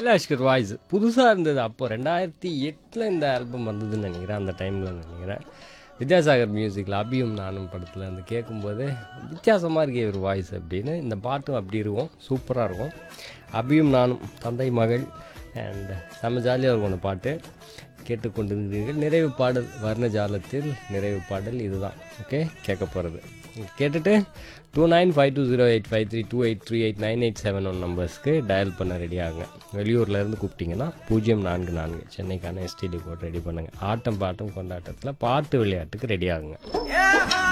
Kailash Kher voice புதுசாக இருந்தது அப்போ ரெண்டாயிரத்தி எட்டில் இந்த ஆல்பம் வந்ததுன்னு நினைக்கிறேன் அந்த டைமில் நினைக்கிறேன் வித்யாசாகர் மியூசிக்கில் அபியும் நானும் படத்தில் வந்து கேட்கும்போது வித்தியாசமாக இருக்கே ஒரு வாய்ஸ் அப்படின்னு இந்த பாட்டும் அப்படி இருக்கும் சூப்பராக இருக்கும் அபியும் நானும் தந்தை மகள் அண்ட் செம்ம ஜாலியாக இருக்கும் அந்த பாட்டு கேட்டுக்கொண்டிருக்கிறீர்கள் நிறைவு பாடல் வர்ணஜாலத்தில் நிறைவு பாடல் இதுதான் ஓகே கேட்க போகிறது கேட்டுட்டு two nine five two zero eight five three two eight three eight nine eight seven one நம்பர்ஸ்க்கு டயல் பண்ண ரெடி ஆகுங்க வெளியூர்லேருந்து கூப்பிட்டிங்கன்னா பூஜ்ஜியம் நான்கு நான்கு சென்னைக்கான எஸ்டிடி கோட் ரெடி பண்ணுங்கள் ஆட்டம் பாட்டம் கொண்டாட்டத்தில் பாட்டு விளையாட்டுக்கு ரெடி ஆகுங்க